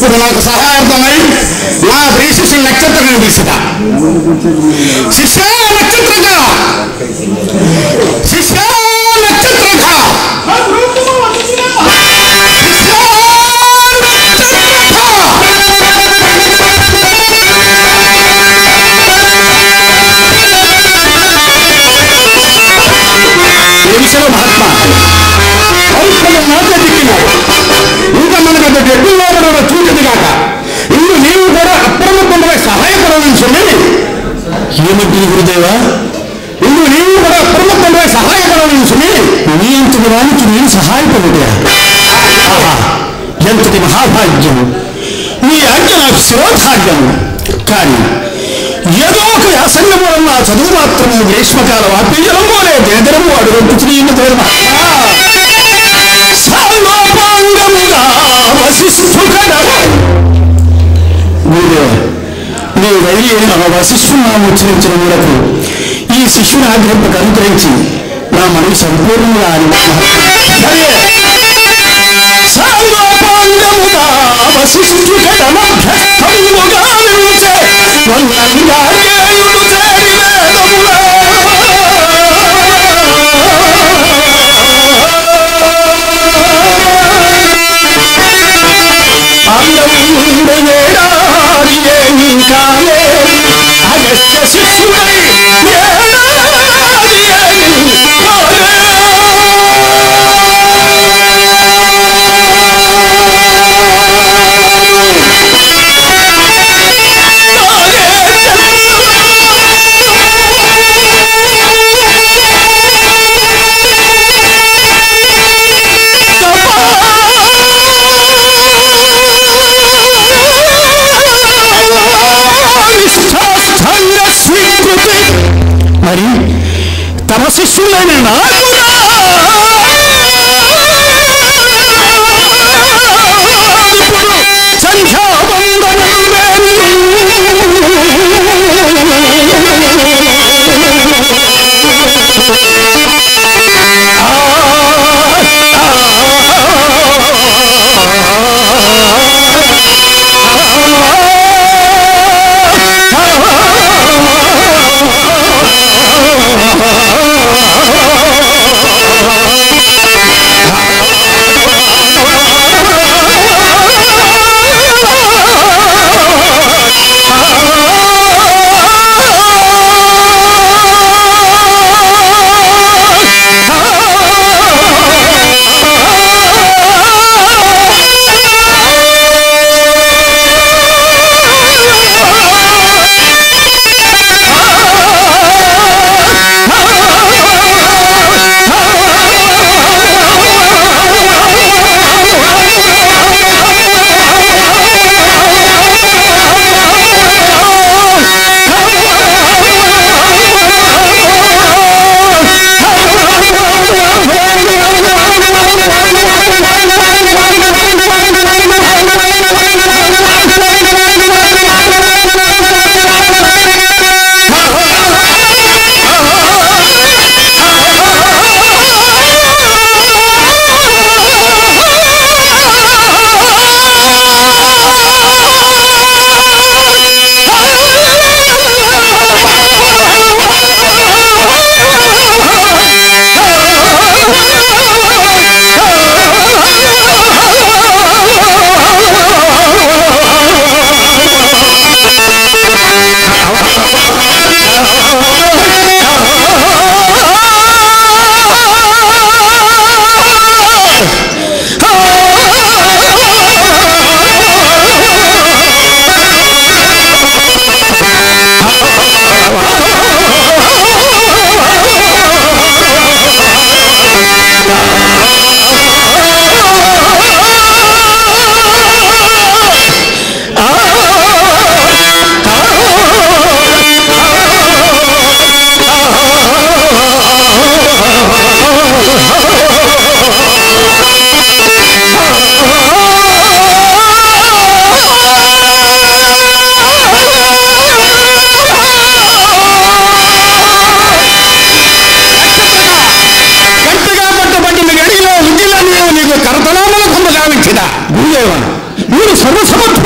ఇప్పుడు నాకు సహాయార్థమై నా ప్రియ శిష్యుని నక్షత్రం పిలిచిట శిష్య నక్షత్రక శిష్య నక్షత్రక నిమిషం మహాత్మా ఔషధం నాకే దిక్కినాడు ఇంకా మనకు అంత డబ్బుల్లో కూడా చూడదు కాక ఇందు నీవు కూడా అప్రమత్తంపై సహాయపడాలని చెప్పి ఏమంటుంది గురుదేవా ఇందు నీవు కూడా అప్రమత్తంపై సహాయపడాలని చెప్పి నీ అంతటి వానికి నేను సహాయపడుగా ఎంతటి మహాభాగ్యం నీ ఆజ్ఞ నాకు శిరోధార్యం కానీ ఏదో ఒక వ్యాసంగం వలన నా చదువు మాత్రము గ్రీష్మకాలం ఆపేయడము అనే దేదరము అడుగొట్టుకుని నీ వెళ్ళి ఆ వశిష్ఠునాము ఉచ్చరించిన మేరకు ఈ శిష్యుని ఆగ్రహకు అనుగ్రహించి నా మనవి సంపూర్ణంగా మరి తమ శిష్యులైన నాకురా ఇప్పుడు గట్టిగా పట్టుబట్టిన గడిలో విద్యలను నీకు కరతలామల కొంప గావించిన గురుదేవ మీరు సర్వసమర్థుడు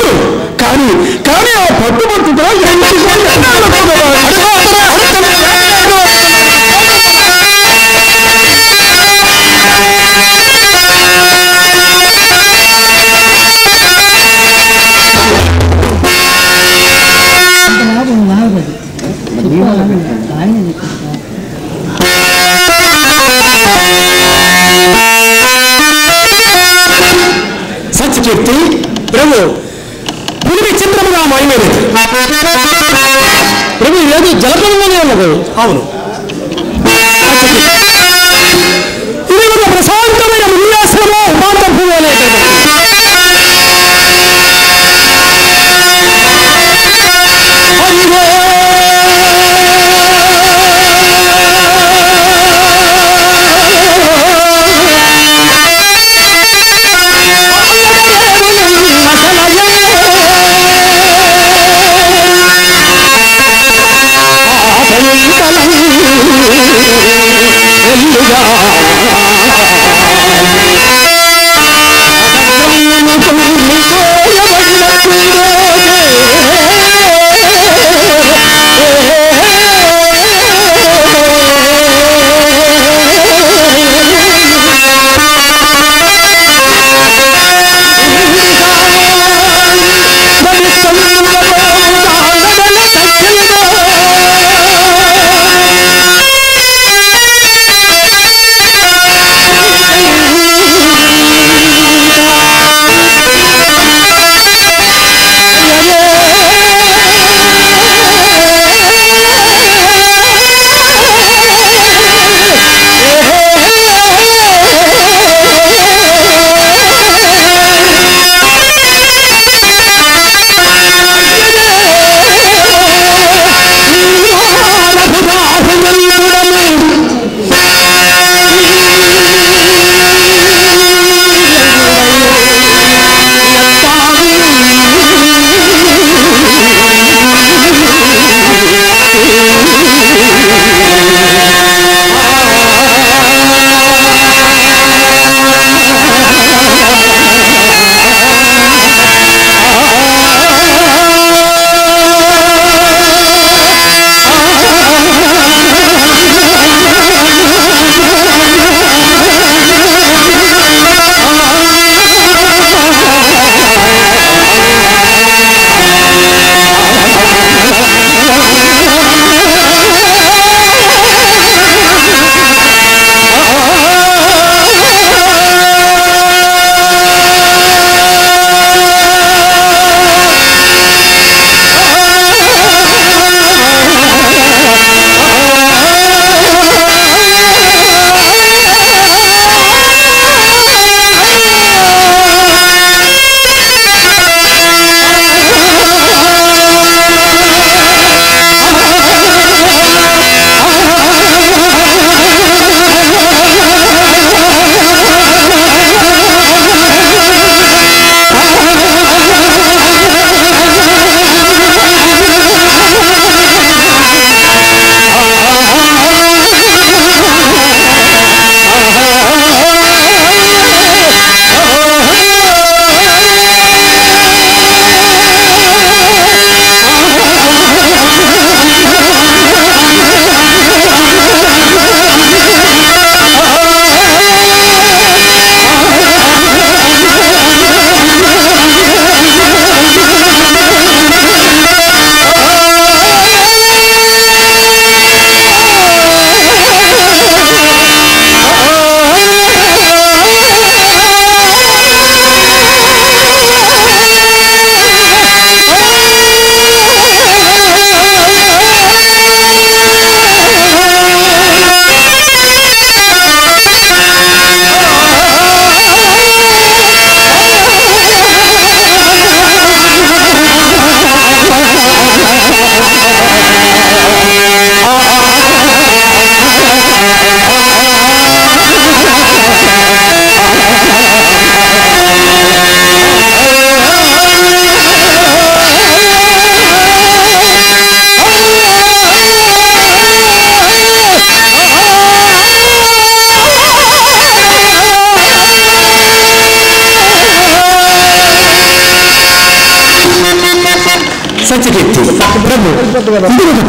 కానీ కానీ ఆ పట్టుబట్టుతో ఎన్నటికో ఎన్నాళ్ళకో కదా. అడుగు, అడుగు, అడుగు, లాభం లాభది ఆయన సత్యకీర్తి ప్రభు పులి విచిత్రముగా మాయమైనది ప్రభు ఏదో జలపదంలోనే ఉన్నది అవును ఇది ఒక ప్రశాంతమైన ఉల్లాసంలో ఉపాంతభూమి అనేటువంటి అయ్యో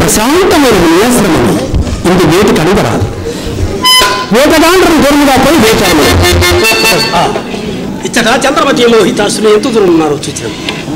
ప్రశాంతమైన నియాశ్రమం ఇందు వేటి కనుగరాదు వేటగాండ్రం దూరముగా పోయి వేటాము ఇచ్చట చంద్రమతి లోహితాసులు ఎంత దూరం ఉన్నారో చూచాను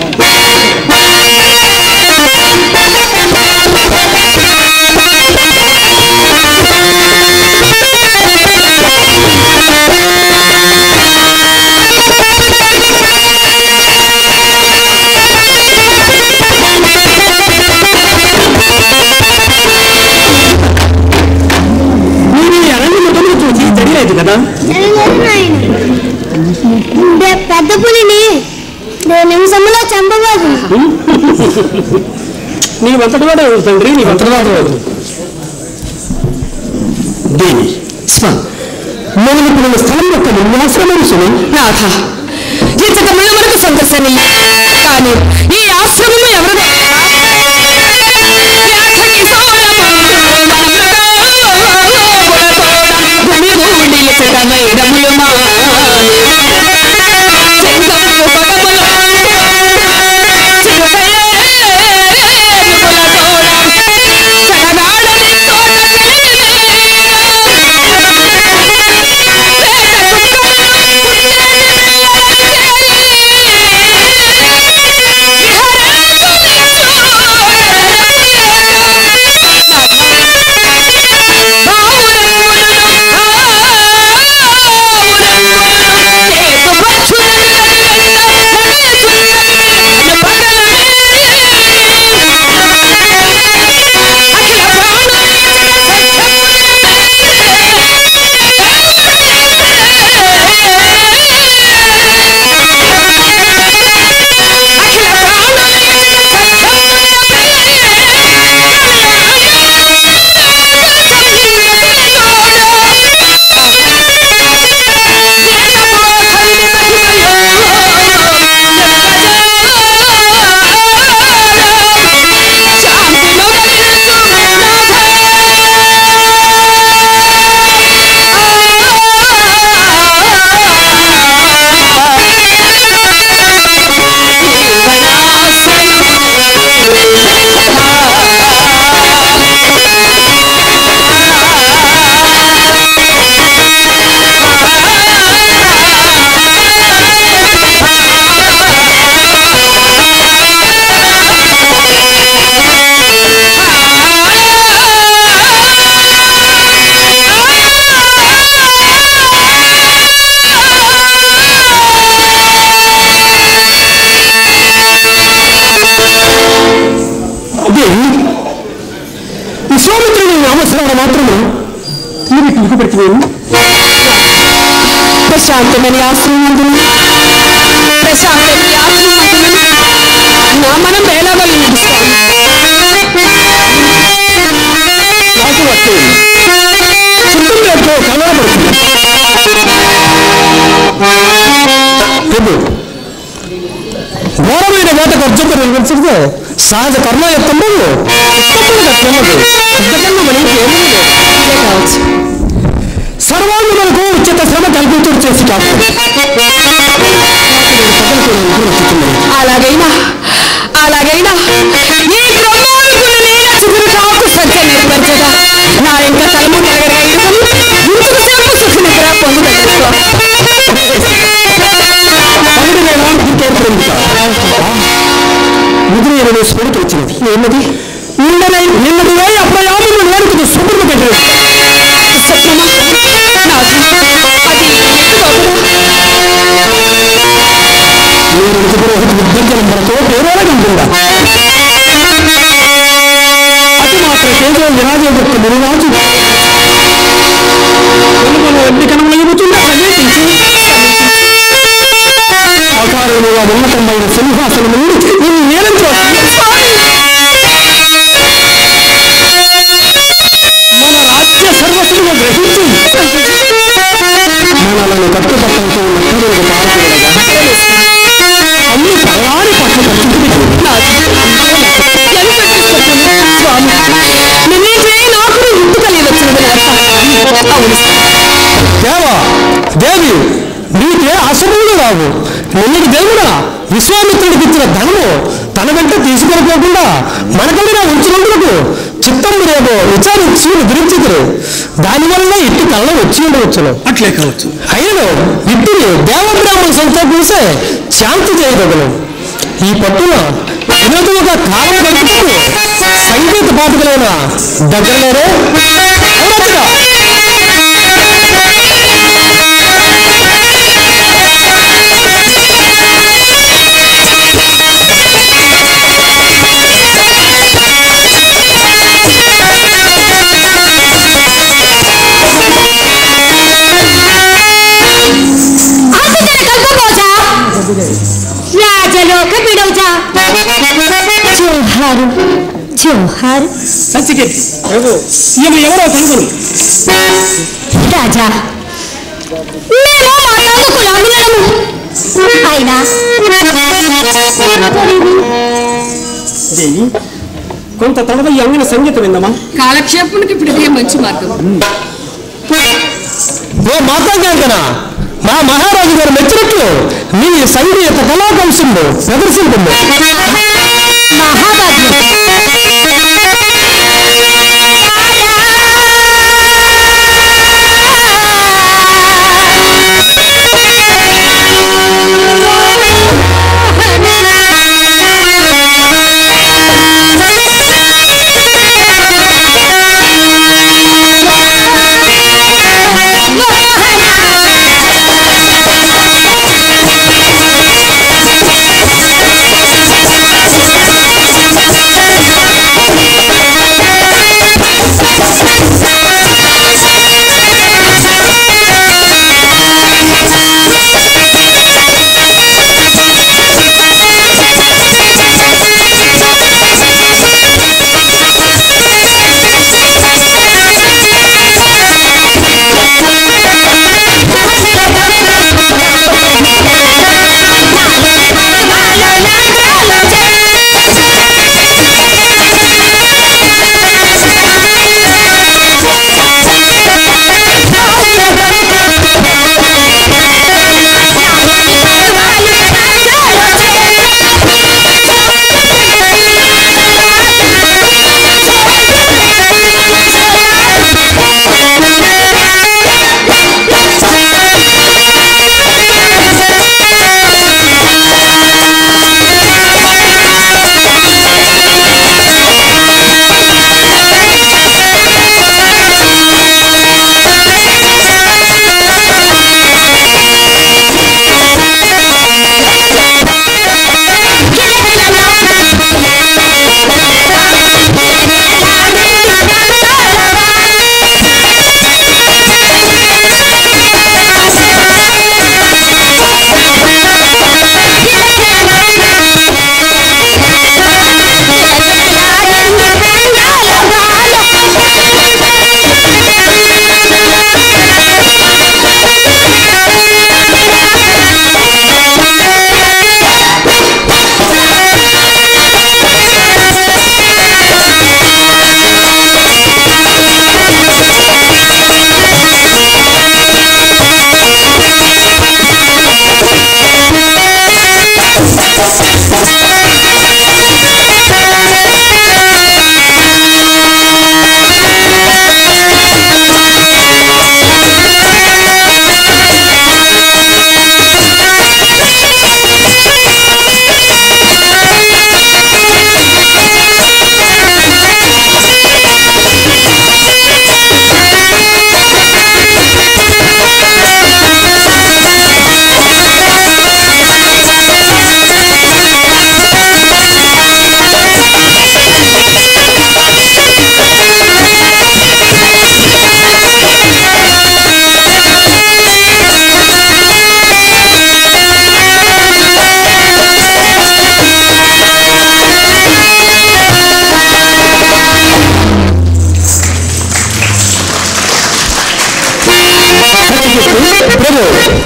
మీరు ఈ అరణ్య ముఖమును చూసి తెలియలేదు కదా ఉండే పెద్ద పులిని నేను నిమిషంలో చంపబోదు నీ వంతటి వాడే ఎవరు తండ్రి నీ వంతటి వాడే ఎవరు దేవి స్వ మొదలుపున్న స్థలం యొక్క నివాసమైన సుమి నాథ ఇచ్చట మనకు సంతసని కానీ ఈ ఆశ్రమము ఎవరిదో దేవి విశ్వామిత్రుని నామస్మరణ మాత్రమే మీరు ఇటుకు పెట్టివేమి ప్రశాంతమని ఆశ్రమందును ప్రశాంతమని ఆశ్రమందును నా మనం వేలాగలి నాకు వచ్చేది చుట్టూ కలవబడుతుంది ప్రభు ఘోరమైన వేట ఖర్చుకు నిర్వహించితే సహజ కర్మ ఎత్తము ఇంతకన్నా మనకి ఏమీ లేదు కావచ్చు సర్వాంగులకు ఉచిత శ్రమ కల్పించడం చేసి కాదు అలాగైనా అలాగైనా ఈ బ్రహ్మానుకులు నేను చిగురు కాకు సత్య నెరవేర్చగా నా ఇంక తలము నెరగరగా ఇరుకుని ఇంచుకు సేపు సుఖ నిద్ర పొందుదలుచుకో పగటి వేళ ఇంకేర్పడింది ముదిరి ఇరవై స్ఫూర్తి వచ్చినది ఏమది నిన్ననే నిన్నటి వేయి అప్రయాములు నేర్పుతూ సుఖము పెట్టలేదు సత్యమా నాకు అది నేను ఇంటి పురోహిత విద్యంజనం మనతో పేరోగా ఉంటుందా అతి మాత్ర కేవలం విరాజే యొక్క మునిరాజు కొనుగోలు ఎన్ని కనుమలు ఎగుతుందా సమీపించి ఆకారముగా ఉన్నతమైన సింహాసనం నుండి నిన్ను నేలంతో మన రాజ్య సర్వస్సును గ్రహించి మనలను కట్టుబట్టంతో ఉన్న కరువుకు పాల్గొనగా అన్ని పరాని పట్ల స్వామి నిన్నే నాకు ఇంటి కలిగి వచ్చినది అవును దేవా దేవి నీకే అసలు రావు నిన్నటి దేవుడా విశ్వామిత్రుడికి ఇచ్చిన ధనము తన వెంట తీసుకొని పోకుండా మనకల్లిన ఉంచినందుకు చిత్తంబురేమో విచారించి గురించిదురు దానివల్ల ఇట్టి కళ్ళ వచ్చి ఉండవచ్చును అట్లే కావచ్చు అయినను ఇట్టిని దేవబ్రాహ్మణ సంతోషించే శాంతి చేయదగను ఈ పట్టున వినోదముగా కాలం గడుపుతూ సంగీత పాఠకులైన దగ్గరలోనే అవునట్టుగా. ಆತನ ಕಲ್ಪಕೋಜ ರಾಜಲೋಕ ಬಿಡೋಜ ಜೋಹಾರು జోహార్ సత్యకీర్తి ప్రభు ఈమె ఎవరో కనుగొను రాజా మేము మా తండ్రి కులాములము అయినా దేవి కొంత తడవ ఈ అంగన సంగీతం విందమా కాలక్షేపానికి ఇప్పుడు ఇదే మంచి మార్గం ఓ మాతాంగాంకన మా మహారాజు గారు మెచ్చినట్లు మీ సంగీత కళాకంశంలో ప్రదర్శించింది మహాభాగ్యం ప్రభు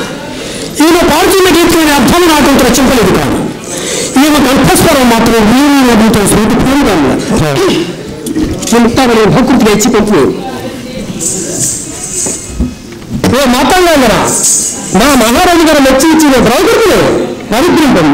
ఈమె పాడుతున్న గీతలోని అర్థం నాకు రచింపలేదు కాదు ఈమె కంఠస్వరం మాత్రం వీణి నదితో శృతి పూర్గా ఇంతవరకు భకృతిగా ఇచ్చిపోతుంది ఓ మాతాంగాంగన మా మహారాజు గారు మెచ్చి ఇచ్చిన ద్రౌపదిని అనుగ్రహింపండి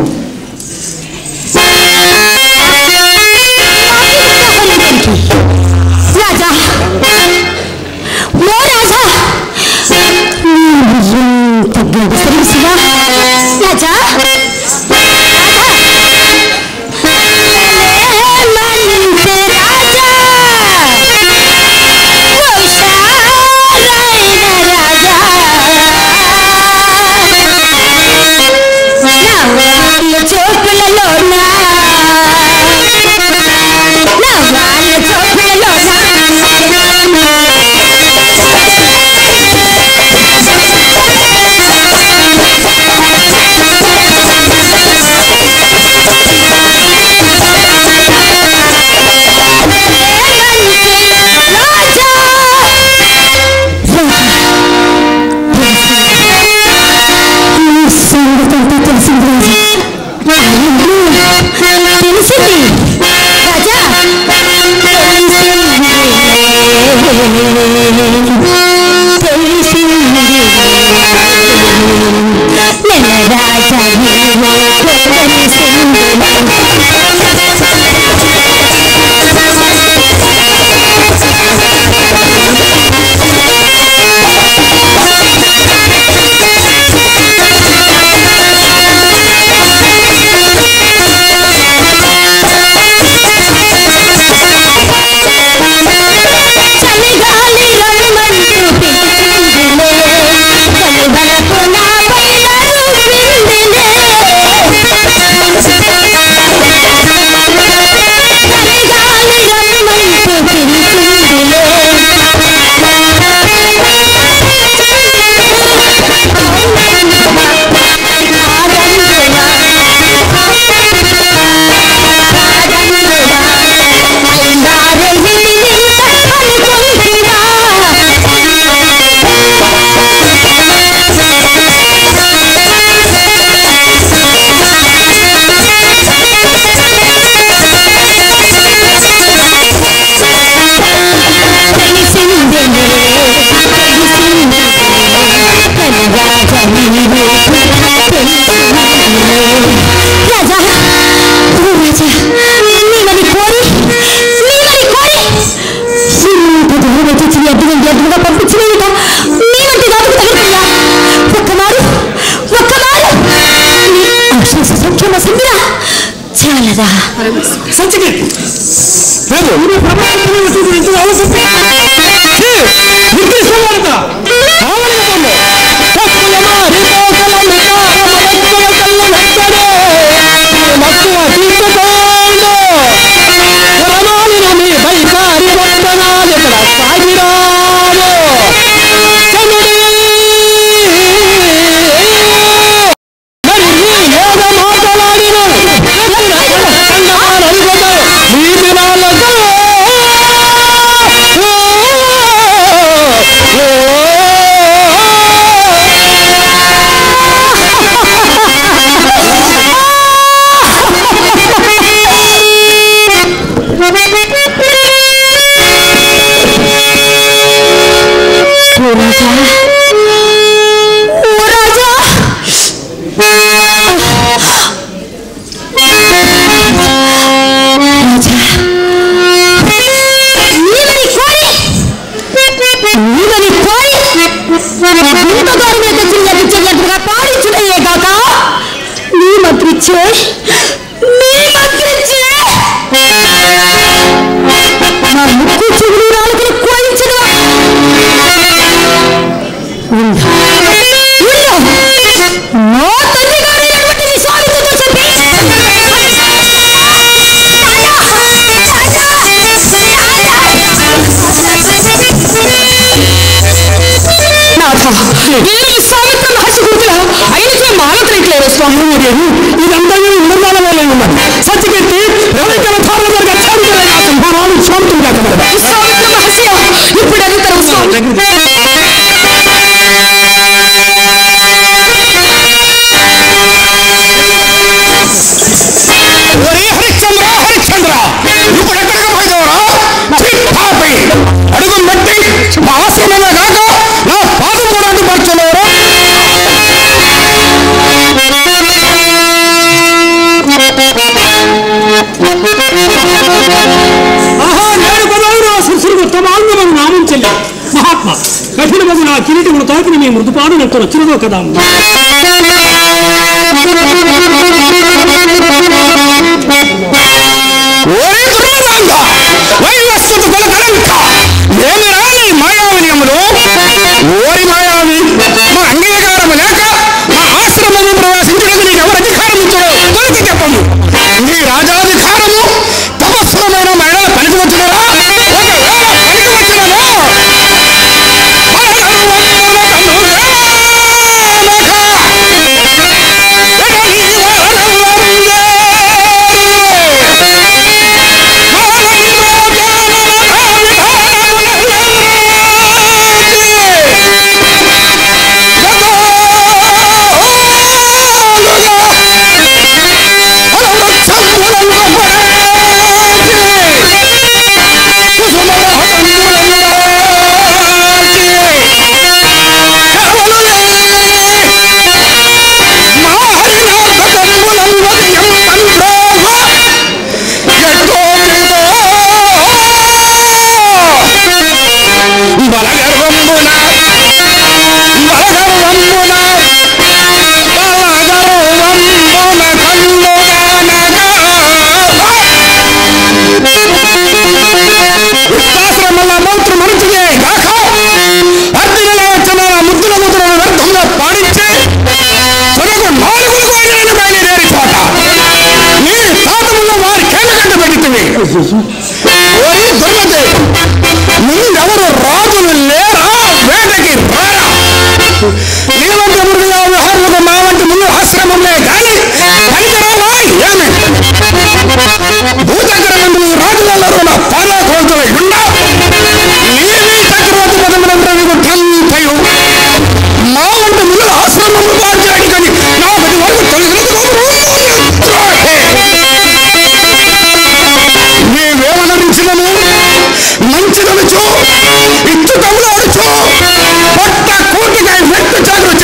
రాజా సత్యకీర్తి లేదు ఇది ప్రమాణం ఇంత ఆలోచించి నిర్దిష్ట వార్త ఆవరణలో తప్పుల మారి పోకల నికార మరక్కుల కళ్ళ వెంటనే మక్కువ తీసుకోండు పురమాలిన మీ బైకారి వందనాలు ఇక్కడ సాగిరాము చనుడి మరి నీ యోగ మాటలాడిన నీ దినాలకు ఓ రాజా ఓ రాజా రాజా నీవని కోరి నీవని కోరి గుంటగారి మీద చిన్నది చెయ్యట్టుగా పాడించుడయ్యే కాక నీ మంత్రిచ్చే నీ మంత్రిచ్చే నా ముక్కు చెవులు నాలుగులు కోయించడు ఉందా ఉందా నా తండ్రి గారైనటువంటి విశ్వామిత్రుడితో చెప్పి నేను విశ్వామిత్ర మహర్షి కూతురా అయినచే మానతరేట్లేదు స్వామి ఇదంతా నిర్మాణ వేలే ఉన్నది సత్యకీర్తి రవికల భారత గచ్చారు సంహారాలు శాంతం కాకమరదా విశ్వామిత్ర మహర్షి ఇప్పుడు అడుగుతారు స్వామి ఒరే హరిశ్చంద్ర హరిశ్చంద్ర ఇప్పుడు ఎక్కడికి పోయినవరా పాపి అడుగు మెట్టి మా ఆశ్రమమే కాక నా పాదం కూడా అడ్డుపరచలేవరా ఆహా నేడు పదవురు శిశుడు తమ అంగమని నామం చెల్లి మహాత్మ కఠినమగు నా కిరీటమును తాకిని మీ మృదుపాడు నెత్తున చిరుదో కదా ఓరి దుర్మదాంగ వైవస్వత కుల కలంక ఏమి రాని మాయావినియములు ఓరి మాయావి మా అంగీకారము లేక మా ఆశ్రమము ప్రవేశించడానికి నీకు ఎవరు అధికారం ఇచ్చాడో తొలగి చెప్పము నీ రాజాధికారము తపస్సులమైన మహిళల పనికి వచ్చినరా ఒకవేళ పనికి వచ్చినదో బలగర్వంబున బలగర్వంబున బలగర్వంబున కన్నుగానగా విశ్వాసమల్ల మంత్రం మనుచులే గాక అర్జునుల వచ్చిన ముద్దుల ముద్రను వ్యర్థంగా పాడించి తొలగు నాలుగులు కోయిన బయలుదేరి చోట నీ తాతముల వారి కేంద్రగంట పెడుతుంది ఓరి దుర్మతి ముందెవరు రాజులు లేరా వేటకి రారా నీవంటి మృగయా విహారులకు మా వంటి ముందు ఆశ్రమంలే గాని పనికిరావా ఏమి భూచక్రమందులు రాజులలో నా పాలా కోల్తుల గుండ నీవి చక్రవర్తి పదములంతా నీకు ఠంతయు మా వంటి ముందు ఆశ్రమము బాధ్యాన్ని కానీ నా పది వరకు నీవేమనరించినను మంచిదనుచు ఇచ్చు తమ్ముడు అడుచు పొట్ట కూటికై వెట్టు చదువు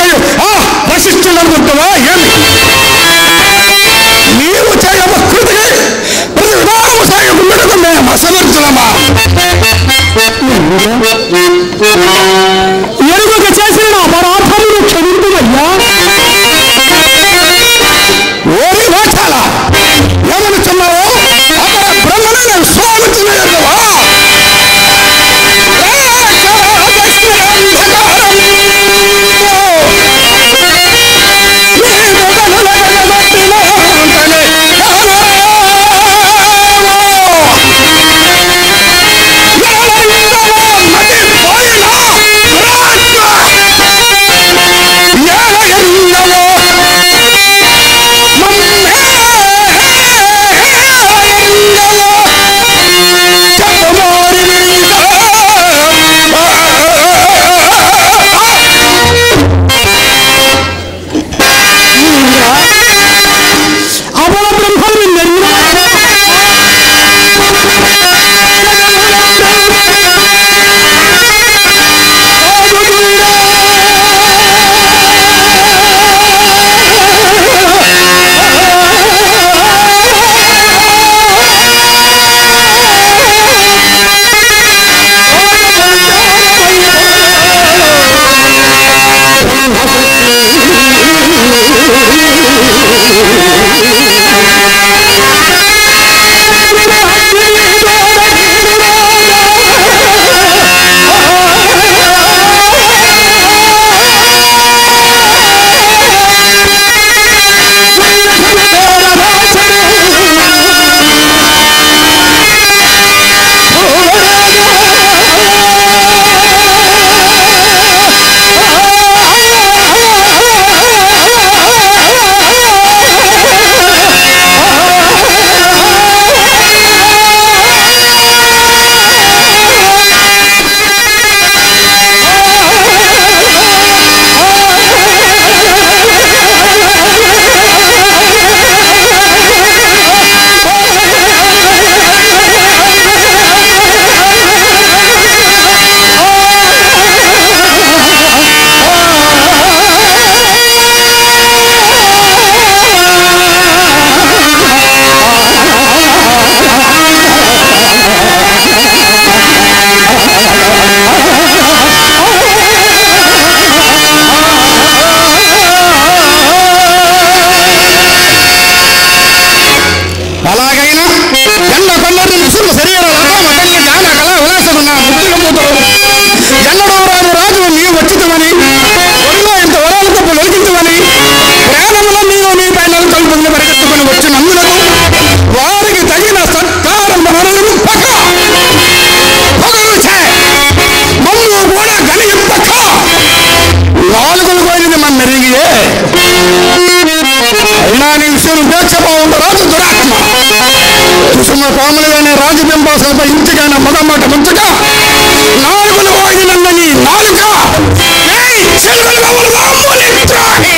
కుసుమ కోమలైన రాజబింబాసనపై ఇంటికైన మొదమాట ముంచక నాలుగులు వాగినందని నాలుక ఏయ్, చెలుగులు కవులు వామ్మోలిత్రాహి.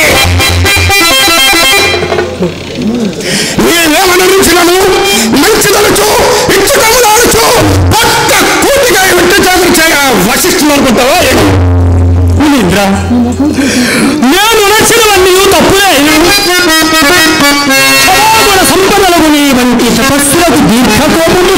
నీవేమని రుచినను మంచిదలుచు ఇచ్చుకములాడుచు పక్క కూటిగా విట్టు జాగ్రత్త చేయ వశిష్ఠులు అనుకుంటావా ఏంటి? మునీంద్ర నేను నచ్చినవన్నీ తప్పులే క్షమాగుణ సంపదలకు నీ వంటి తపస్సులకు దీర్ఘకోములు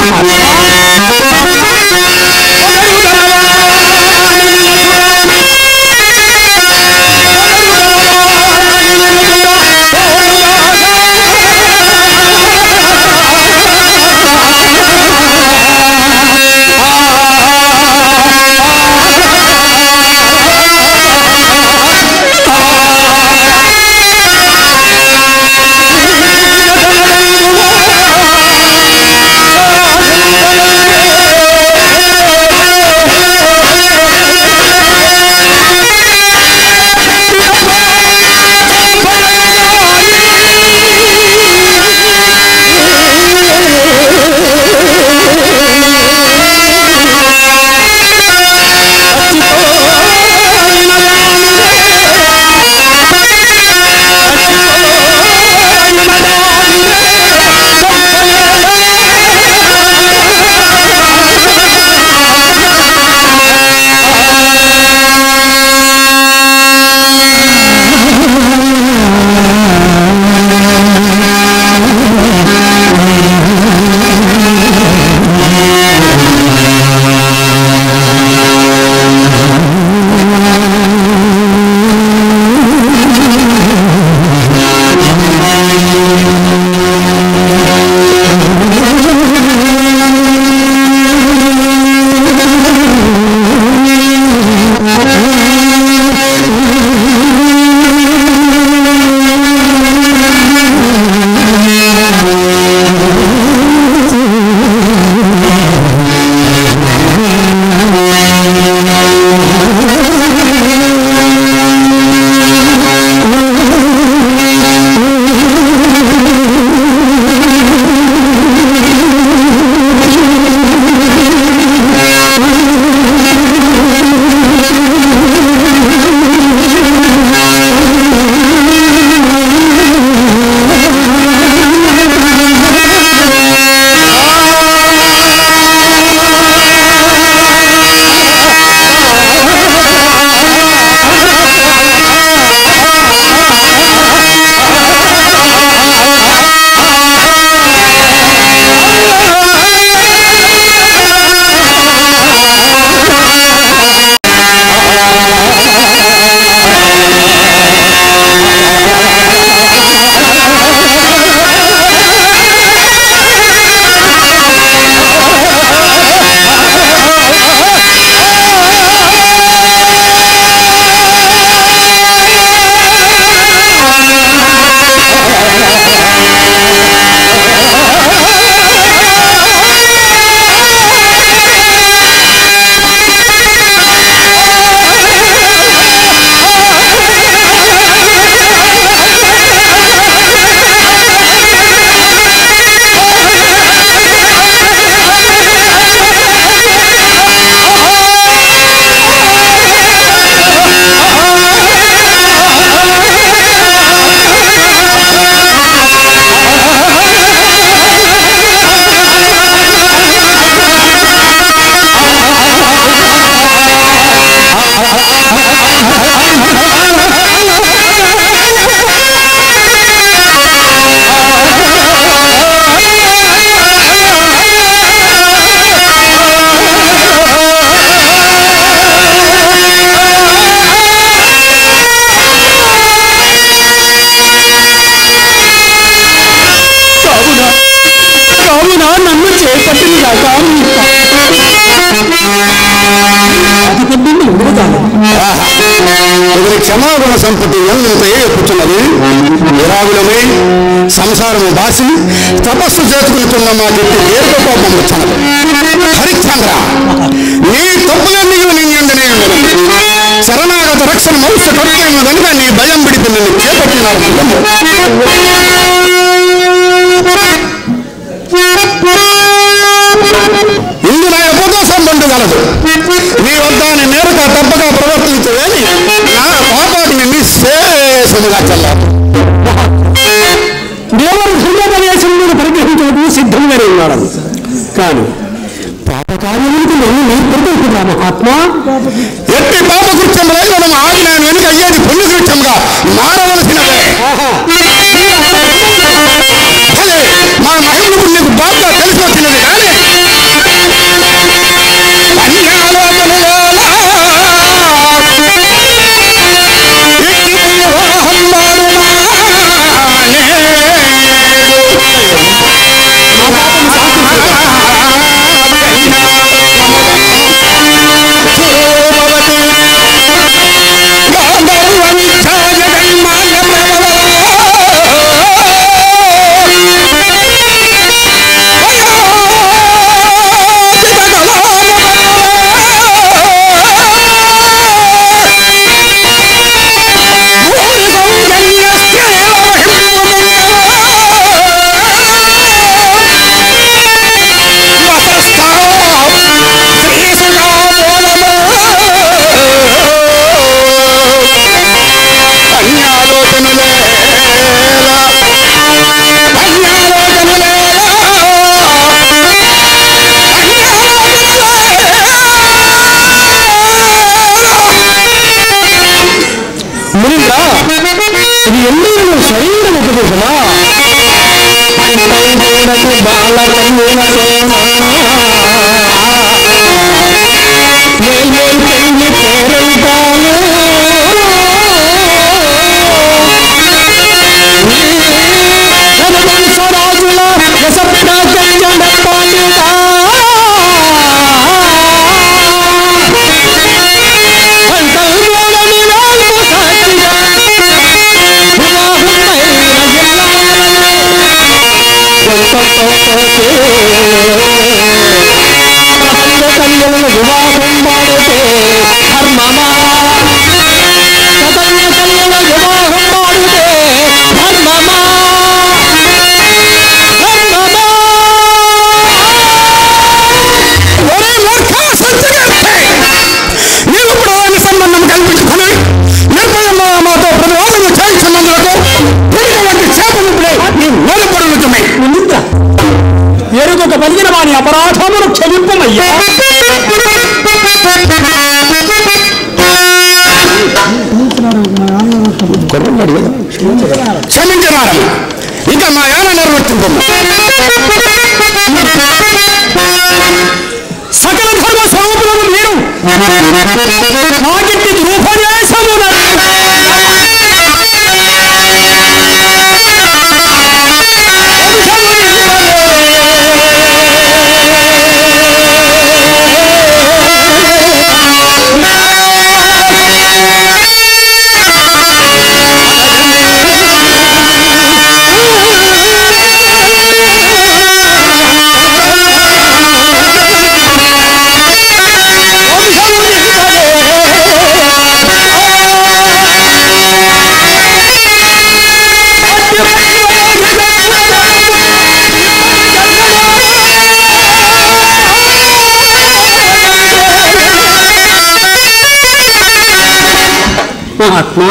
ఇది క్షమాగుణ సంపత్తి ఎంత ఎక్కుతున్నది విరాగులమై సంసారము బాసి తపస్సు చేసుకుంటున్న మా గిట్టి దీర్ఘకోపం వచ్చినది హరిశ్చంద్ర నీ తప్పులన్నీ నీ ఎండనే ఉండను శరణాగత రక్షణ మనుష్య కర్తవ్యం కనుక నీ భయం విడిపి నిన్ను చేపట్టినారు కలదు నీ వద్ద నీ నేరుగా తప్పక ప్రవర్తించవేని నా పాపాన్ని నిశ్శేషముగా చెల్లాలి దేవుడు హృదయపదేశంలో పరిగ్రహించడానికి సిద్ధంగానే ఉన్నాడు కానీ పాపకార్యములకు నన్ను నేర్పడుతున్నా మహాత్మా ఎట్టి పాప కృత్యములై మనం ఆగిన వెనుక అయ్యేది పుణ్యకృత్యంగా మారవలసినదే అదే మా మహిళకు నీకు బాగా తెలిసి వచ్చినది కానీ అన్యాలోచనలోలా ఎట్టి వివాహం మారునా మునింద్రా ఇది ఎన్నో సరైన ఉపదేశమా వివాహం ಮಾಡಿದೆ ಧರ್ಮಮಾ ಸತನ್ಯ ಕಲ್ಯಾಣ ವಿವಾಹಂ ಮಾಡಿದೆ ಧರ್ಮಮಾ ಧರ್ಮಮಾ ఒరే మూర్ఖ సంచగర్తే నీవు ఇప్పుడు వాని సంబంధం కల్పించుకుని నిర్భయంగా మాతో ప్రతివాదము చేయించినందులకు పుడిక వంటి చేపలు ఇప్పుడే నీ నలుపడులుతున్నాయి మునింద్ర ఎరుగొక పలిగిన వాని అపరాధమును క్షమింపమయ్యా క్షమించినారు ఇంకా మా యాన నిర్వర్తింపు సకల ధర్మ స్వరూపులను మీరు నాకిట్టి రూపదేశమున మహాత్మా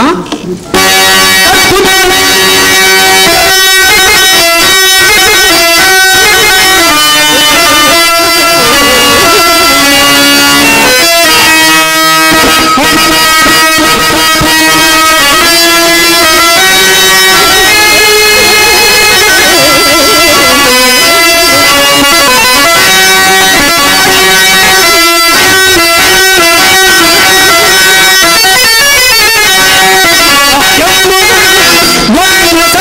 ధర్మ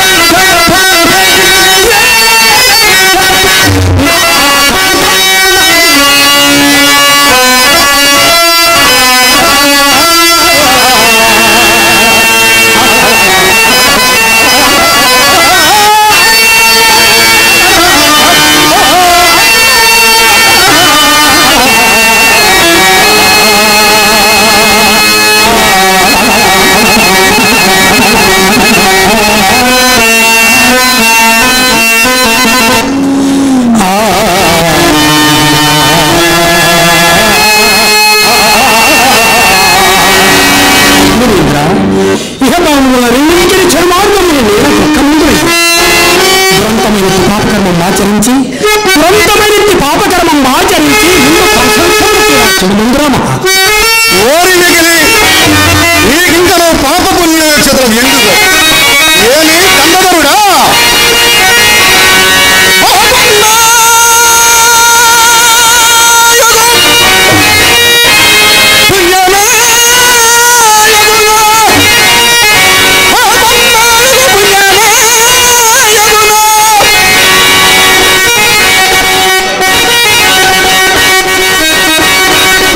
రింగిరి చర్మార్గములు నేను ఒక్క ముందు దురంతమైన పాపకర్మం ఆచరించి దురంతమైన పాపకర్మం ఆచరించి ముందు ప్రశంసలు ముందురా మహా ఓరి మిగిలి నీకింక నువ్వు పాప పుణ్య నక్షత్రం ఎందుకు ఏమి కన్నదరుడా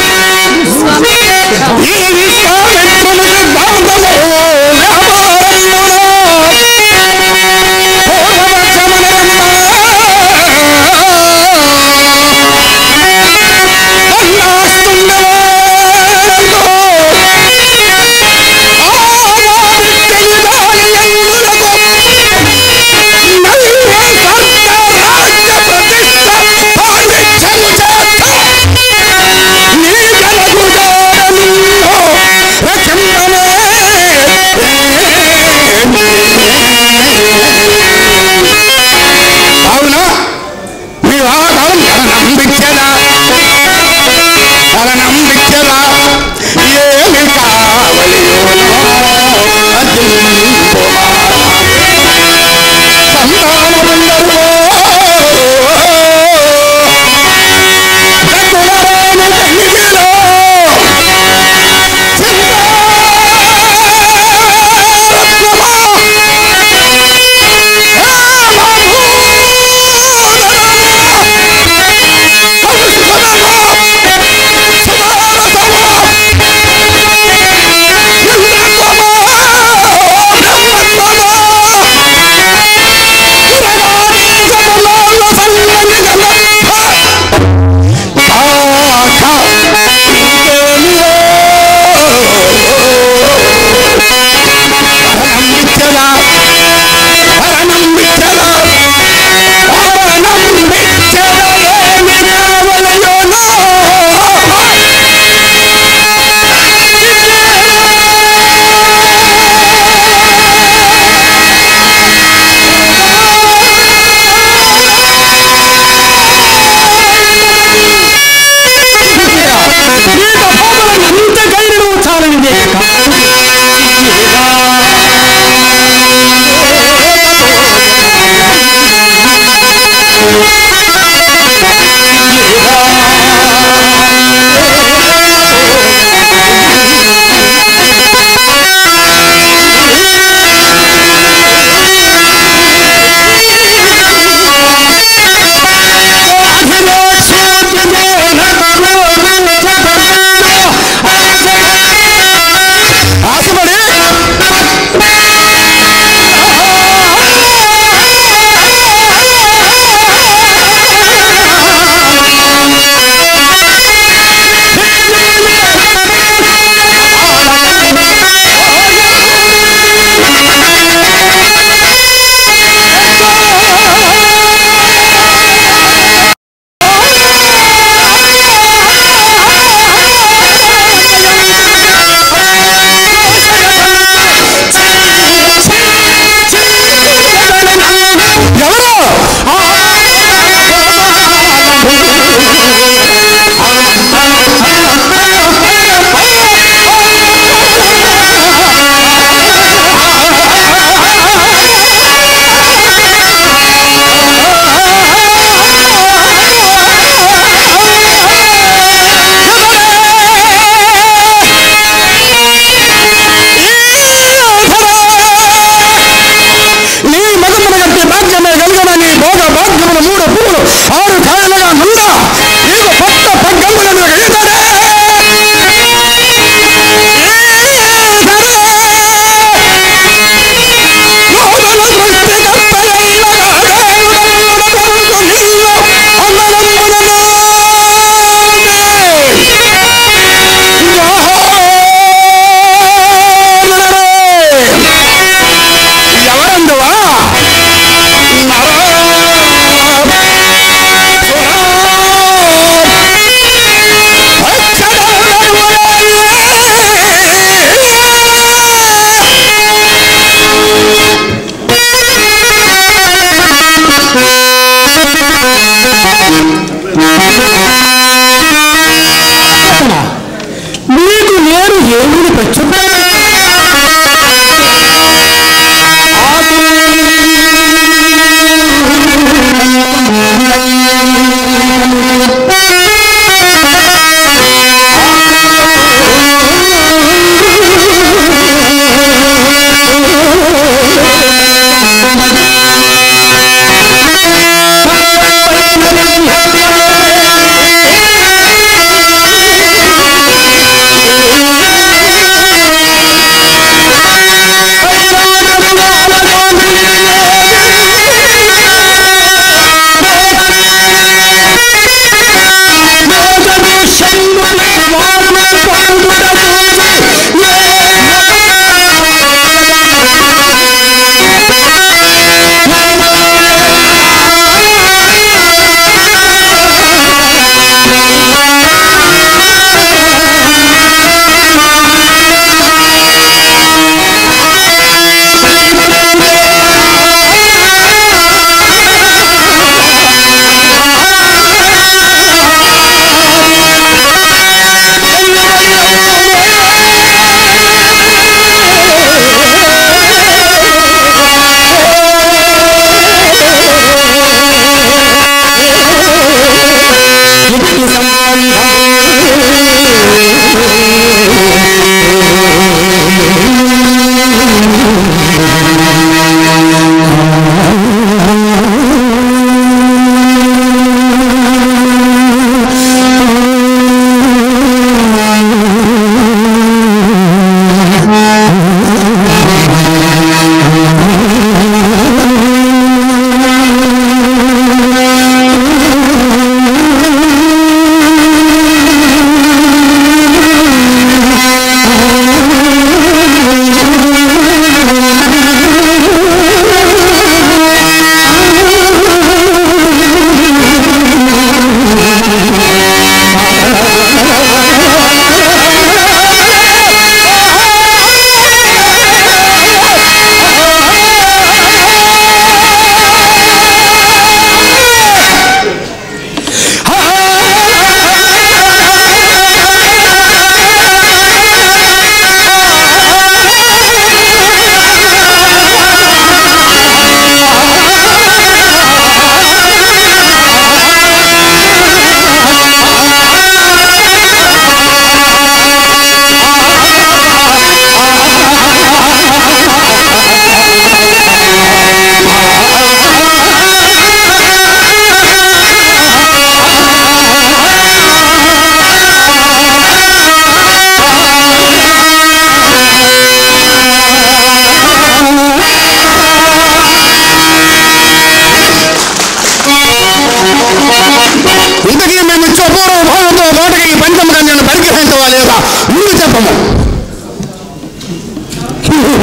ఈ విశ్వామిత్రునికి బాధలో వ్యాపారము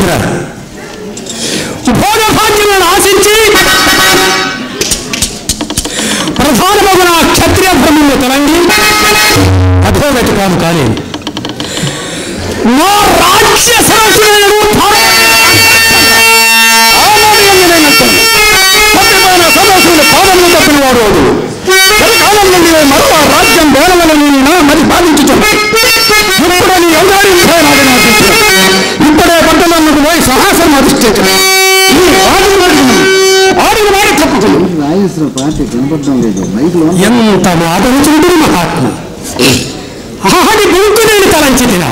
హరిశ్చంద్ర భోగభాగ్యములను ఆశించి ప్రధానమగున క్షత్రియ బ్రహ్మను తొలగి అధోగతి కాను కాలేదు నా రాజ్య సరస్సులను సత్యమైన సదస్సులు పాదములు తప్పిన వాడు వాడు కాలం నుండి మరో రాజ్యం వేలవలని నా మరి బాధించుతున్నాడు ఇప్పుడు నీ ఎవరి నాది నాశించిన ఇప్పుడే పట్టణంలోకి పోయి సాహసం అధిష్ఠించిన ఈ రాజు ఆడిన వాడి తప్పుతుంది వాయిస్లో పాట కనపడడం లేదు మైక్లో ఎంత మాటలుచుంటుంది మహాత్మ ఆడి బుంకు నేను తలంచి తిన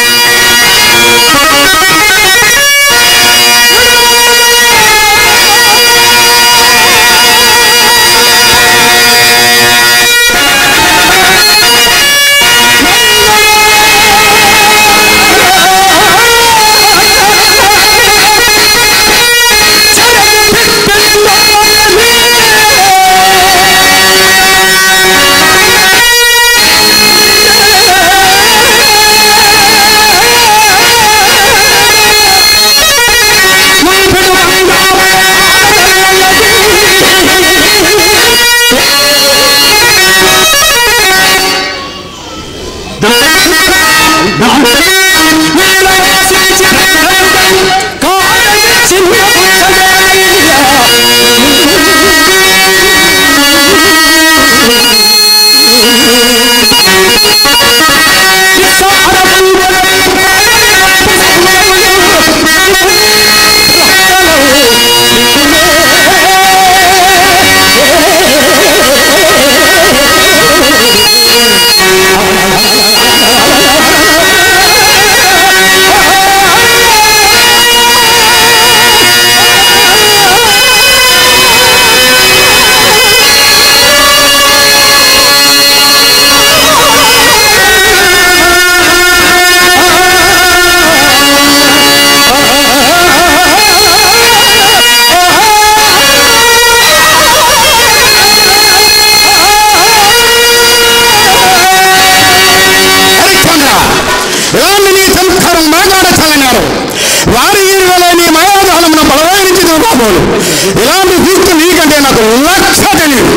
హరిశ్చంద్ర ఇలాంటి నీ సంస్కారం మాట్లాడచ్చన్నారు వారి ఈరుగలే నీ మాయాజాలమున బలవాయించి కాబోలు ఇలాంటి తీర్పు నీకంటే నాకు లక్ష తెలియదు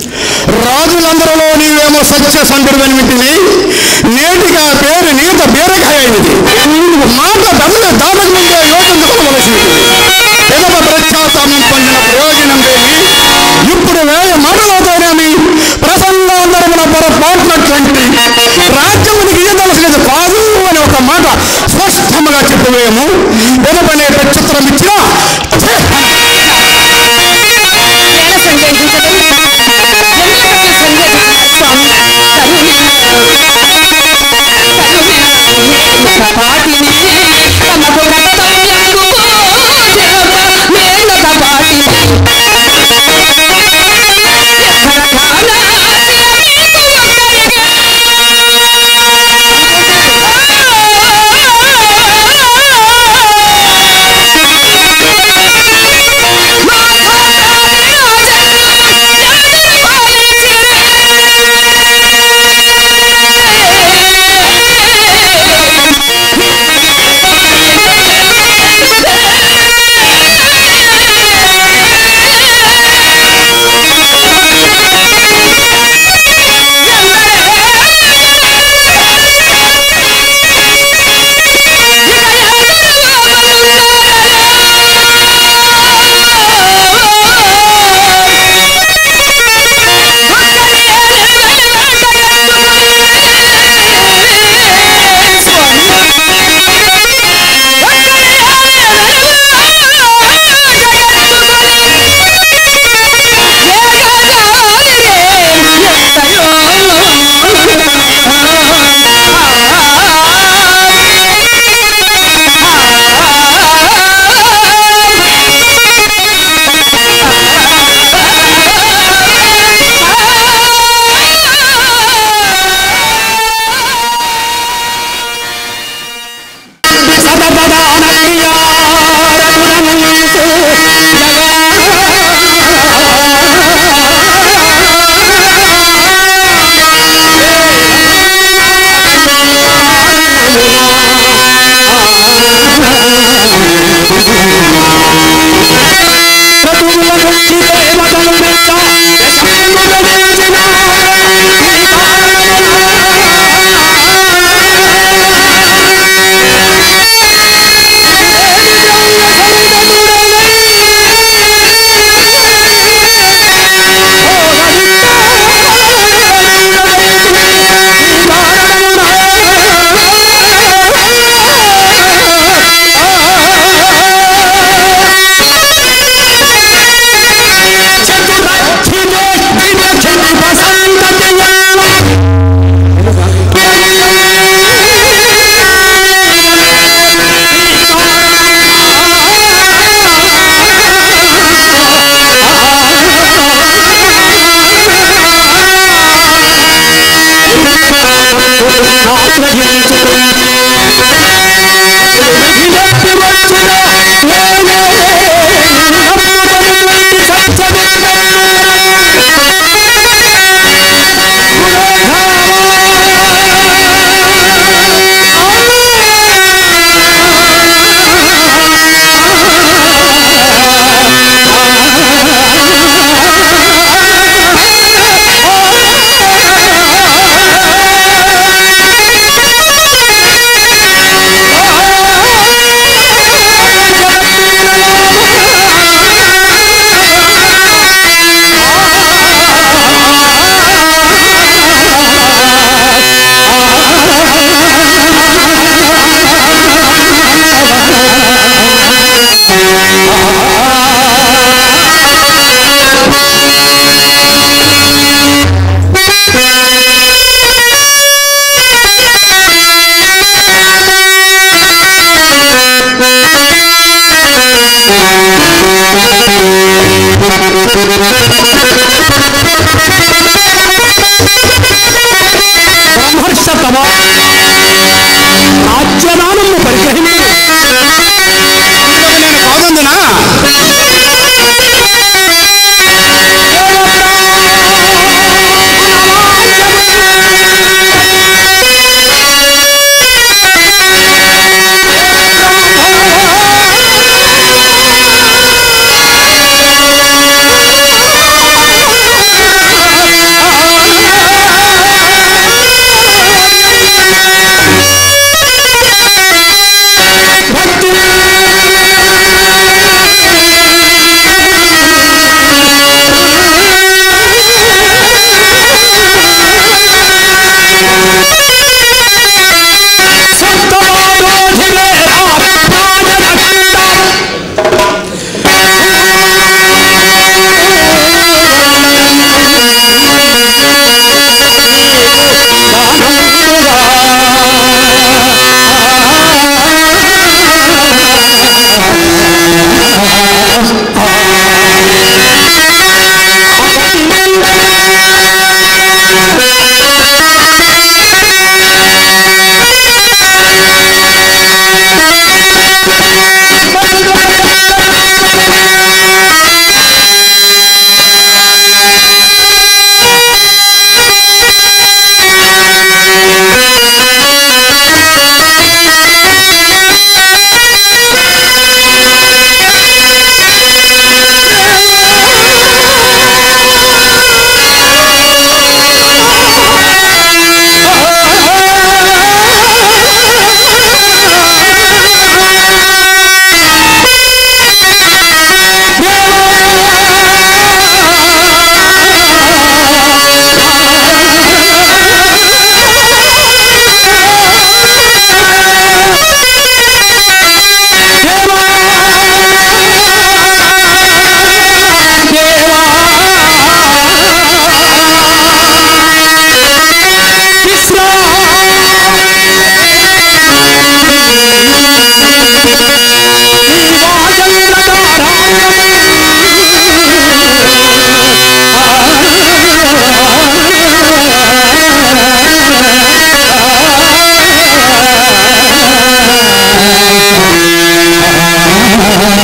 రాజులందరిలో నీవేమో సత్య సంతుడని వింటివి నేటిగా పేరు నీత బీరకాయ అయింది మాట దమ్మున దాటక ముందే యోచించుకోవలసి పెదవ ప్రత్యాసామ్యం పొందిన ప్రయోజనం లేని ఇప్పుడు వేయ మాటలతోనేమి ప్రసంగాంతరమున పొరపాటునటువంటి రాజ్యమునికి ఇయ్యదలసినది కాదు అని ఒక మాట స్పష్టముగా చెప్పవేము వెనుకనే ప్రత్యుత్తరం ఇచ్చినా ఎలా సందేహించడం ఎందుకు సందేహించారు స్వామి పాటిని తమకు కర్తవ్యంబు చేత మేలక పాటిని ఎక్కడ కానా మీకు ఒక్కరికే ఆ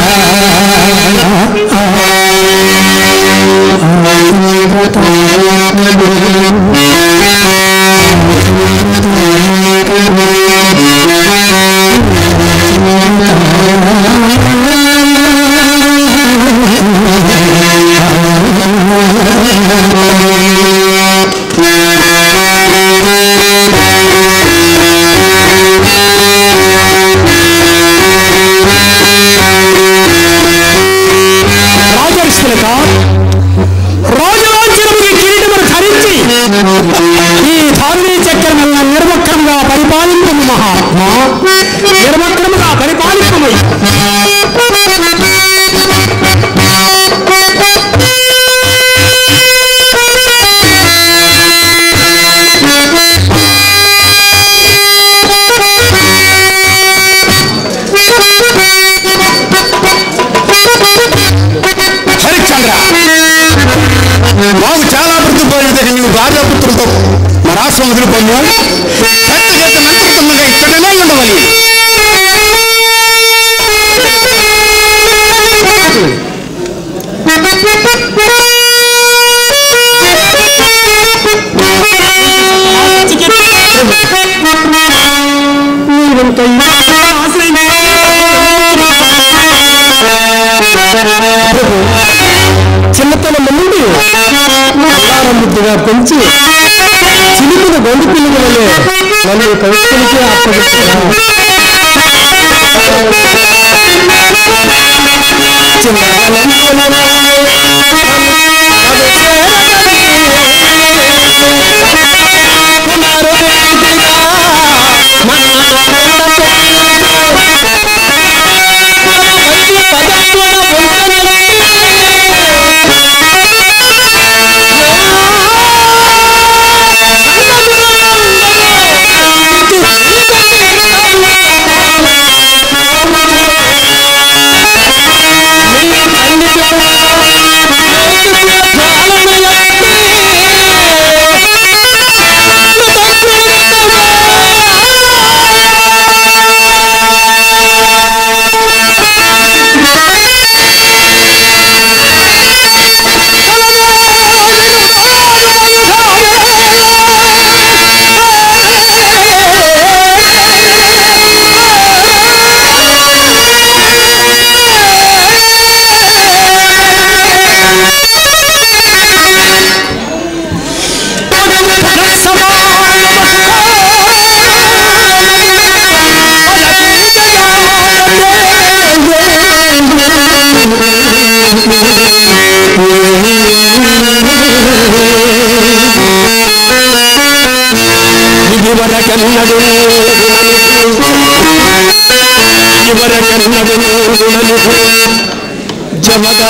రాజర్షులక రాజరాజ్యముకి కిరీటమును ధరించి ఈ ధార్మీ చక్రముల నిర్వక్రముగా పరిపాలింపు మహాత్మా నిర్వక్రముగా పరిపాలింపమై హరిశ్చంద్ర మాకు చాలా వృద్ధిపోయినది నీవు భార్యాపుత్రులతో మా రాష్ట్రం వదిలిపోము పెద్ద చేత మంత్రిత్వంగా ఇక్కడనే ఉండవాలి చిన్నతనం నుండి బంగారం ముద్దుగా పెంచి చిలుకుల గొంతు పిల్లల వల్లే నన్ను కవిత్తులకి అప్పగిస్తున్నాను ఇదివరకన్నడు ఇదివరకన్నడు జమగా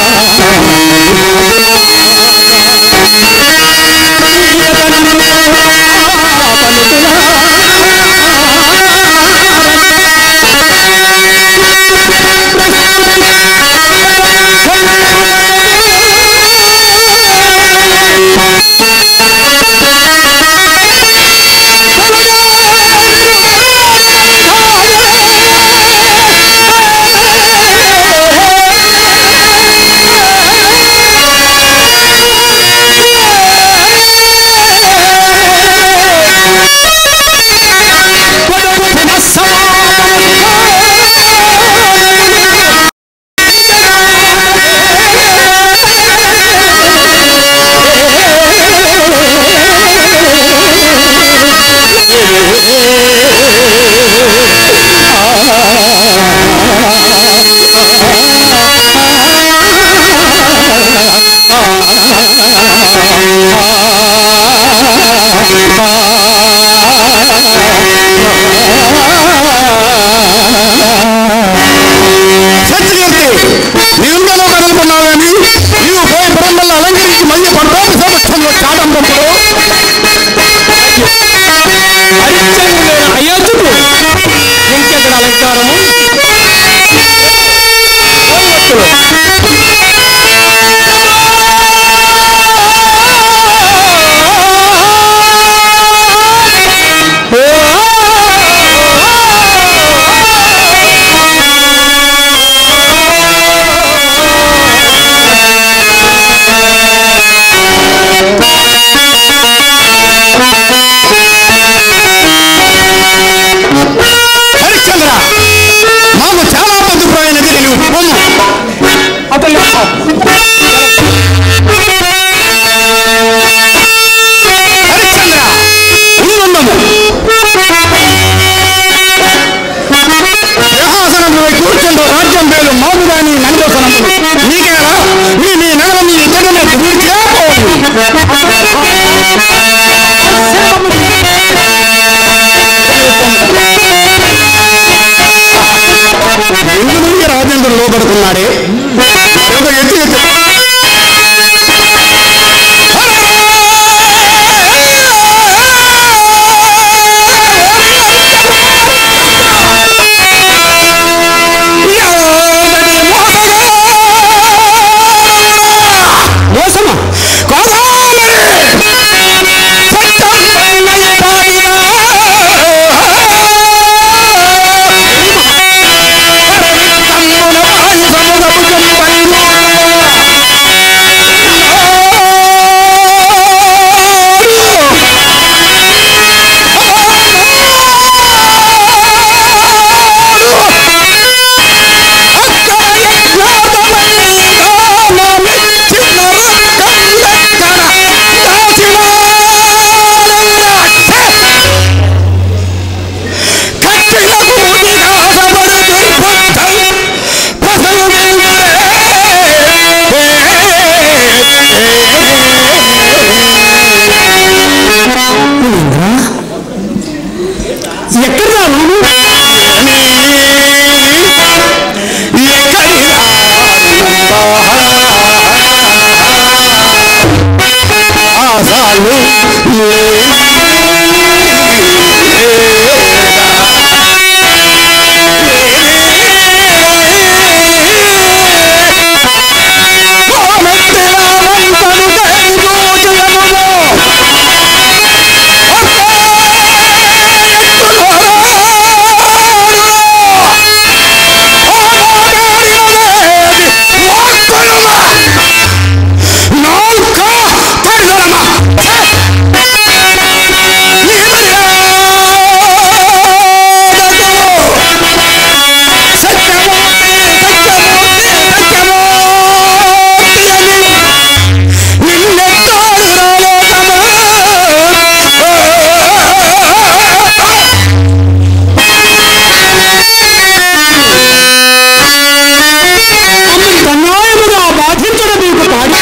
సత్యకీర్తి నీవుండలో కదులుకున్నావేమి నీవు పోయి బ్రహ్మల్ని అలంకరించి మళ్ళీ పడతాపు సమక్షంలో చాటంపప్పుడు హరిశ్చంద్రుడైన అయోధ్యకు ఇంకెక్కడ అలంకారము ఓ ఉన్నాడే ఒక ఎత్తు ఎత్తు మోసమా కోదామరి సత్యం పన్నయ్య పాడినా తమ్ముల వాయు సముగము జంపైనా ఎక్కడ నువ్వు ఆశాలు నాల్కా తడిదలమా కన్నాయముగా బాధించడం మీకు పాడి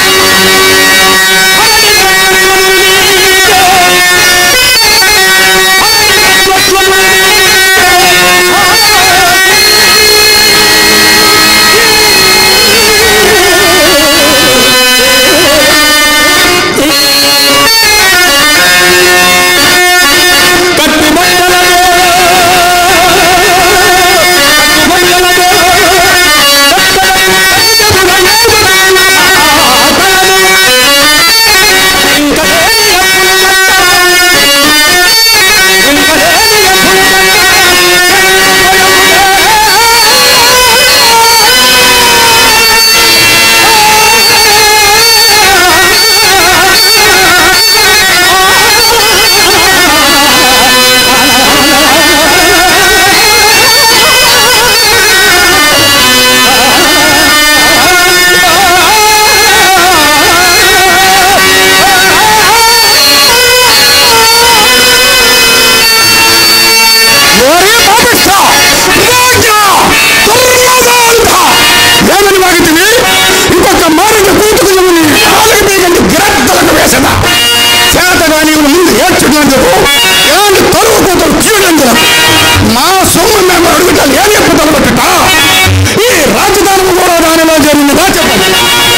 ఏమని వాగితివి ఇంకొక మారిన కూతుకుని నాలుగు మీకంటే గిరద్దలకు వేసదా చేతగా నీవు ముందు ఏడ్చుకుని చెప్పు ఎలాంటి తరువు కూతురు జీవనందుల మా సొమ్ము మేము అడుగుతాను ఏం చెప్పుతాను బట్ట ఈ రాజధాని కూడా దానిలో జరిగినదా చెప్పండి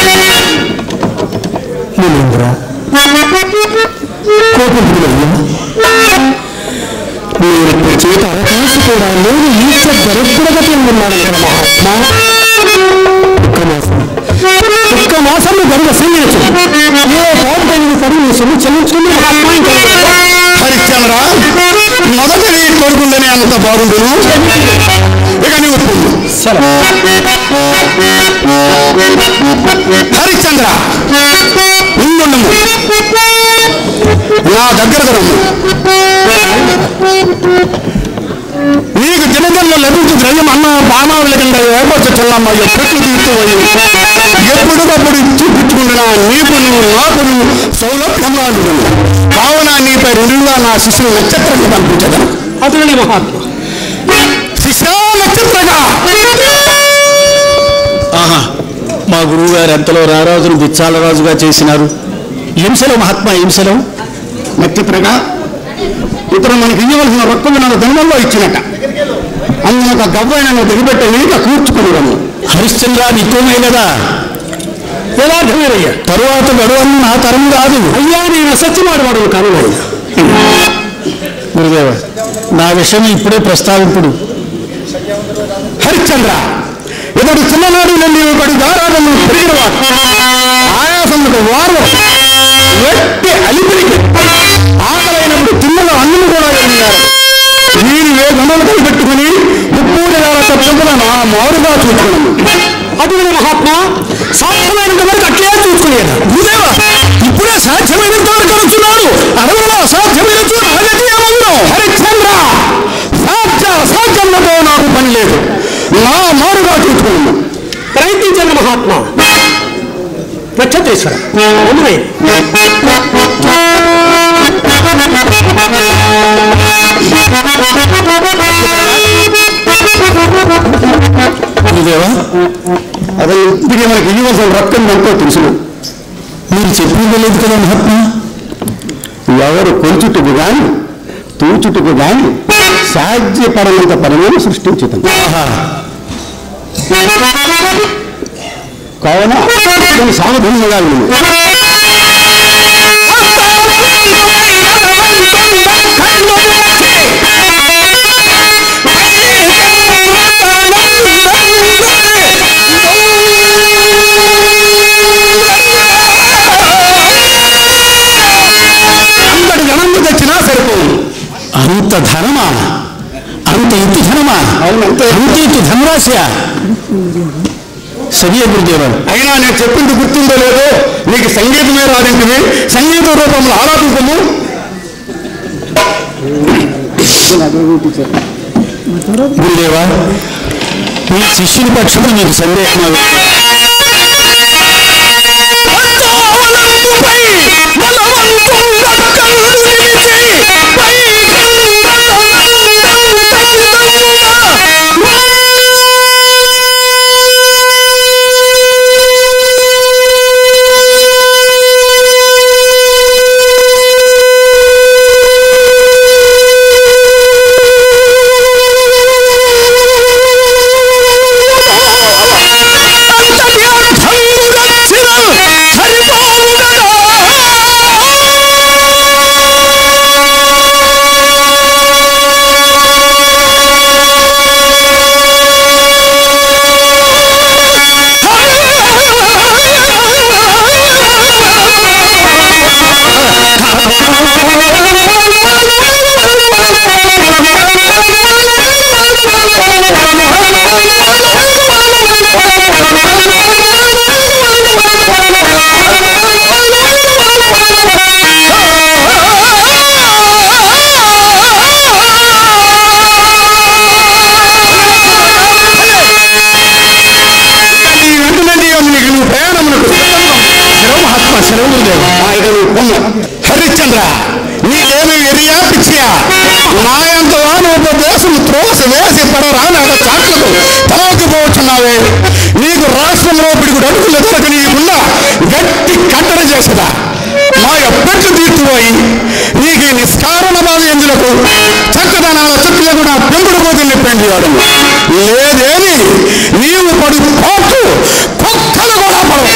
మీరు చేత అవకాశం కూడా నేను ఈశ్వ దరిద్రగతి ఉన్నాను కదా మహాత్మా ఒక్క మాసం ఒక్క మాసంలో గనుక చెల్లించు ఏ పాపం సరే నీ సొమ్ము చెల్లించుకుని మహాత్మా ఇంకా హరిశ్చంద్ర మొదట నీ కొడుకుందని అంత బాగుండును ఇక నీవు పొందు హరిశ్చంద్ర ఉండుండము నా దగ్గర రమ్ము నీకు దినదల్లో లభించు ద్రవ్యం అన్న బాణావుల కింద ఏర్పరచుతున్నాం అయ్యో చెట్లు తీస్తూ పోయి ఎప్పటికప్పుడు ఇచ్చి పుచ్చుకుంటున్నా నీకు నువ్వు నాకు నువ్వు సౌలభ్యంగా ఉంటుంది కావున నీపై రుణుగా నా శిశువు నక్షత్రంగా పంపించదను అతని మహాత్మా శిశు నక్షత్రగా ఆహా మా గురువు గారు ఎంతలో రారాజును బిచ్చాలరాజుగా చేసినారు హింసలో మహాత్మా హింసలో నక్షత్రగా ఇతను మనకి ఇవ్వవలసిన రొక్కము నా దండంలో ఇచ్చినట్ట అందులో ఒక గవ్వైన దిగిపెట్టే నీక కూర్చుకుని హరిశ్చంద్ర నిత్యమైనదా యథార్థమేనయ్యా తరువాత గడువన్న నా తరం కాదు అయ్యా నేను అసత్యమాడవాడు కాను నాయన గురుదేవ నా విషయం ఇప్పుడే ప్రస్తావింపుడు హరిశ్చంద్ర ఇతడు చిన్ననాడు నుండి ఒకడు దారాలను పెరిగినవాడు ఆయాసములకు వారు వెట్టి అలిపిరికి ఆకలైనప్పుడు తిన్నలో అన్నం కూడా వెళ్ళినారు వీరు వేగములు కనిపెట్టుకుని ముప్పూరి తప్పున నా మారుగా చూసుకున్నాను అటువంటి మహాత్మ సాధ్యమైనంత వరకు అట్లే చూసుకునేదా గురుదేవ ఇప్పుడే సాధ్యమైనంత వరకు అనుచున్నాడు అడవులలో అసాధ్యమైన హరిశ్చంద్ర సాధ్య అసాధ్యములతో నాకు పని లేదు నా మారుగా చూసుకున్నాను ప్రయత్నించండి మహాత్మ నక్షత్రేశ్వర ఉన్నది గురుదేవ అదే ఇప్పటికే మనకి ఇవ్వాల్సిన రక్తం ఎంతో తెలుసు మీరు చెప్పింది లేదు కదా మహాత్మా ఎవరు కొంచుటకు గాని తూచుటకు గాని సాధ్యపడనంత పరమైన సృష్టించుతాం కావున కొన్ని సావధానంగా ఉంది అంతటి గణంలో తెచ్చినా సరిపోదు అంత ధనమా అంత ఇంటి ధనమా అవునంతే అంత ఇంటి ధనరాశి సరియే గురుదేవ అయినా నేను చెప్పింది గుర్తుందో లేదో నీకు సంగీతమే రాదింటివి సంగీత రూపంలో ఆరాధించము గురుదేవ మీ శిష్యుని పక్షము మీకు సందేహం నీ వెంటనే నీకు నువ్వు ప్రయాణమునకు శిరవ మహాత్మ శిరవ గురుదేవ హరిశ్చంద్ర నీకేమి ఎరియా పిచ్చియా నాయంత వానోపదేశం త్రోసి వేసి పడరాని చాట్లకు తలకి పోవచ్చున్నావే నీకు రాష్ట్రంలో పిడుగుడు అడుగులు దొరక నీకున్న గట్టి కట్టడ చేసదా మా ఎప్పట్లు తీర్చిపోయి నీకు ఈ నిష్కారణ బాధ ఎందులకు చక్కదనాల చుట్టూ కూడా పెంపుడు పోతుంది పెండి వాడు లేదేని నీవు పడు పోటు కుక్కలు కూడా పడవు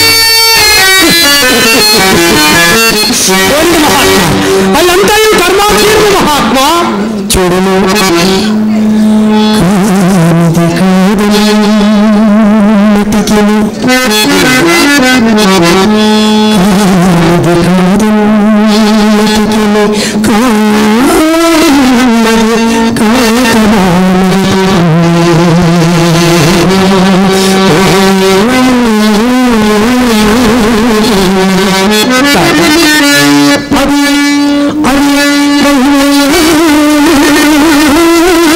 చూడండి మహాత్మ వాళ్ళంతా ఈ కర్మాచీర్ణ మహాత్మ చూడను అది అది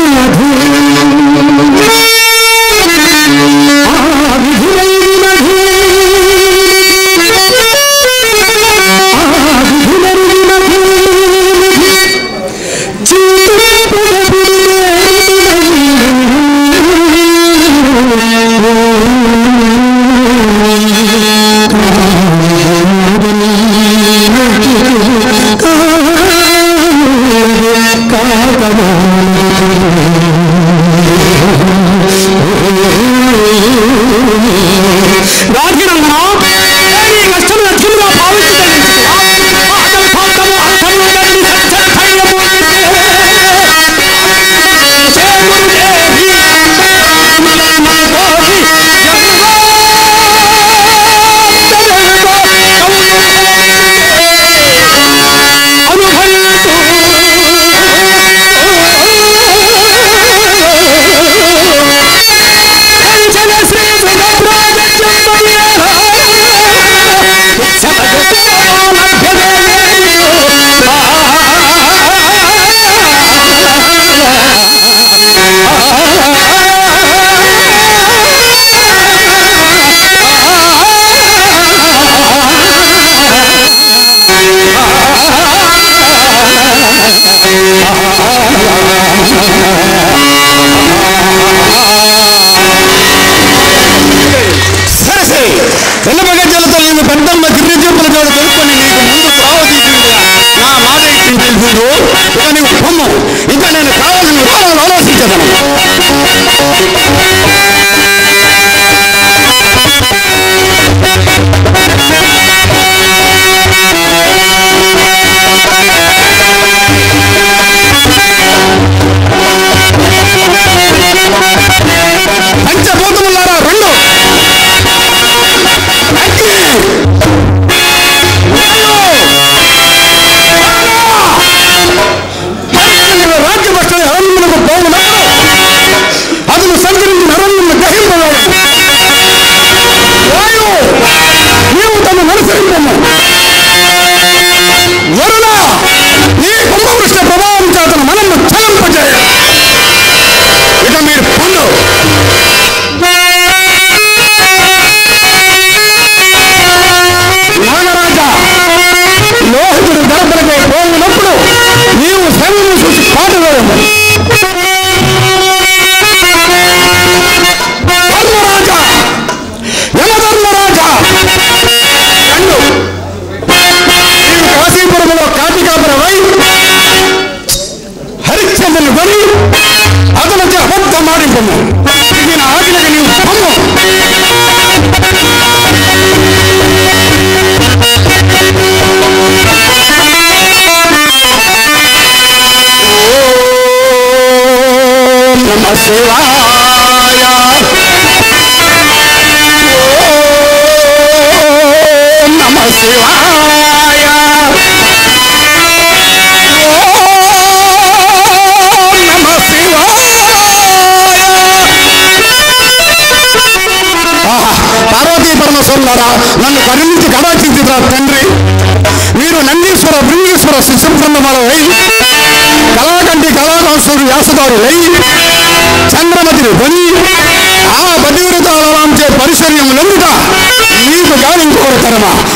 ఎన్నప గజ్జలతో నేను పెద్దమ్మ గిర్రి చెప్పుల చోట తెలుసుకొని నీకు ముందు త్రావ తీసిందిగా నా మాట ఇచ్చింది తెలుసు ఇక నీకు పొమ్ము ఇక నేను కావాల్సిన విధానాలు ఆలోచించదను పంచభూతములారా రెండు అగ్ని హరిశ్చంద్రుల రాజ్య భక్షణ అరణ్యములకు పోవునప్పుడు అతను సంచరించిన అరణ్యమును గ్రహింపలేడు వాయు నీవు తను అనుసరించము వరుణ ఈ కుంభవృష్ణ ప్రభావం చేతను మనల్ని చలంపజేయ ఇక మీరు పండు నాగరాజా లోహితుడు దళపలకై పోయినప్పుడు నీవు శవము చూసి పాటువేయము ధర్మరాజా యమధర్మరాజా కండు నీవు కాశీపురములో కాటికాపురమై హరిశ్చంద్రుని కొని అతనికి అబద్ధం ఆడింపము ఇది నా ఆజ్ఞకి నీవు పొమ్ము ఓం నమ శివాయ ఓం నమ శివాయ ఓం నమ శివాయ ఆహా, పార్వతీ పరమేశ్వరులారా నన్ను కరుణించి కడాక్షించురా తండ్రి మీరు నందీశ్వర బృంగేశ్వర శిశు బృందమాలై కళాకంటి కళాకాంసుడు వ్యాసదారులై చంద్రమతిని కొని ఆ పతివ్రతాలరాంచే పరిచర్యములందుట మీకు గాలించుకోరు తరమా